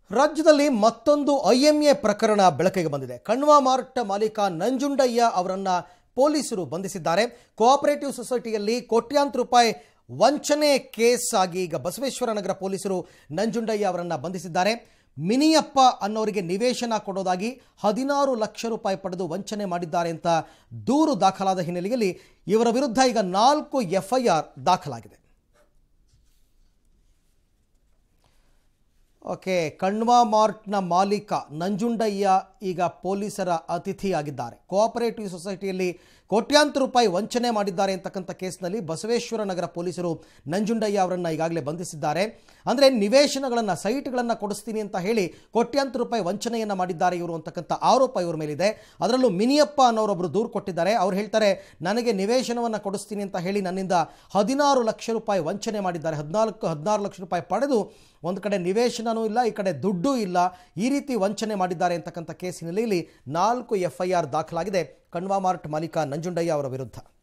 ರಾಜ್ಯದಲ್ಲಿ ಮತ್ತೊಂದು ಐಎಂಎ ಪ್ರಕರಣ ಬೆಳಕಿಗೆ ಬಂದಿದೆ ಕಣ್ವ ಮಾರ್ಟ್ ಮಾಲೀಕ ನಂಜುಂಡಯ್ಯ ಅವರನ್ನ ಪೊಲೀಸರು ಬಂಧಿಸಿದ್ದಾರೆ ಕೋಆಪರೇಟಿವ್ ಸೊಸೈಟಿಯಲ್ಲಿ ಕೋಟ್ಯಾಂತರ ರೂಪಾಯಿ ವಂಚನೆ ಕೇಸ್ ಆಗಿ ಈಗ ಬಸವೇಶ್ವರ ನಗರ ಪೊಲೀಸರು ನಂಜುಂಡಯ್ಯ ಅವರನ್ನ ಬಂಧಿಸಿದ್ದಾರೆ ಮಿನಿಯಪ್ಪ ಅನ್ನೋರಿಗೆ ನಿವೇಶನ ಕೊಡೋದಾಗಿ ಹದಿನಾರು ಲಕ್ಷ ರೂಪಾಯಿ ಪಡೆದು ವಂಚನೆ ಮಾಡಿದ್ದಾರೆ ಅಂತ ದೂರು ದಾಖಲಾದ ಹಿನ್ನೆಲೆಯಲ್ಲಿ ಇವರ ವಿರುದ್ಧ ಈಗ ನಾಲ್ಕು ಎಫ್ಐಆರ್ ದಾಖಲಾಗಿದೆ ಓಕೆ ಕಣ್ವಾ ಮಾರ್ಟ್ನ ಮಾಲೀಕ ನಂಜುಂಡಯ್ಯ ಈಗ ಪೊಲೀಸರ ಅತಿಥಿಯಾಗಿದ್ದಾರೆ ಕೋಆಪರೇಟಿವ್ ಸೊಸೈಟಿಯಲ್ಲಿ ಕೋಟ್ಯಾಂತರ ರೂಪಾಯಿ ವಂಚನೆ ಮಾಡಿದ್ದಾರೆ ಅಂತಕ್ಕಂಥ ಕೇಸ್ನಲ್ಲಿ ಬಸವೇಶ್ವರ ನಗರ ಪೊಲೀಸರು ನಂಜುಂಡಯ್ಯ ಅವರನ್ನು ಈಗಾಗಲೇ ಬಂಧಿಸಿದ್ದಾರೆ ಅಂದರೆ ನಿವೇಶನಗಳನ್ನು ಸೈಟ್ಗಳನ್ನು ಕೊಡಿಸ್ತೀನಿ ಅಂತ ಹೇಳಿ ಕೋಟ್ಯಾಂತರ ರೂಪಾಯಿ ವಂಚನೆಯನ್ನು ಮಾಡಿದ್ದಾರೆ ಇವರು ಅಂತಕ್ಕಂಥ ಆರೋಪ ಇವ್ರ ಮೇಲಿದೆ ಅದರಲ್ಲೂ ಮಿನಿಯಪ್ಪ ಅನ್ನೋರೊಬ್ಬರು ದೂರು ಕೊಟ್ಟಿದ್ದಾರೆ ಅವ್ರು ಹೇಳ್ತಾರೆ ನನಗೆ ನಿವೇಶನವನ್ನು ಕೊಡಿಸ್ತೀನಿ ಅಂತ ಹೇಳಿ ನನ್ನಿಂದ ಹದಿನಾರು ಲಕ್ಷ ರೂಪಾಯಿ ವಂಚನೆ ಮಾಡಿದ್ದಾರೆ ಹದಿನಾಲ್ಕು ಹದಿನಾರು ಲಕ್ಷ ರೂಪಾಯಿ ಪಡೆದು ಒಂದು ಕಡೆ ನಿವೇಶನನೂ ಇಲ್ಲ ಈ ಕಡೆ ದುಡ್ಡೂ ಇಲ್ಲ ಈ ರೀತಿ ವಂಚನೆ ಮಾಡಿದ್ದಾರೆ ಅಂತಕ್ಕಂಥ ಕೇಸಿನಲ್ಲಿ ಇಲ್ಲಿ ನಾಲ್ಕು ಎಫ್ ಐ ಆರ್ ದಾಖಲಾಗಿದೆ ಕಣ್ವಾ ಮಾರ್ಟ್ ಮಾಲೀಕ ನಂಜುಂಡಯ್ಯ ಅವರ ವಿರುದ್ಧ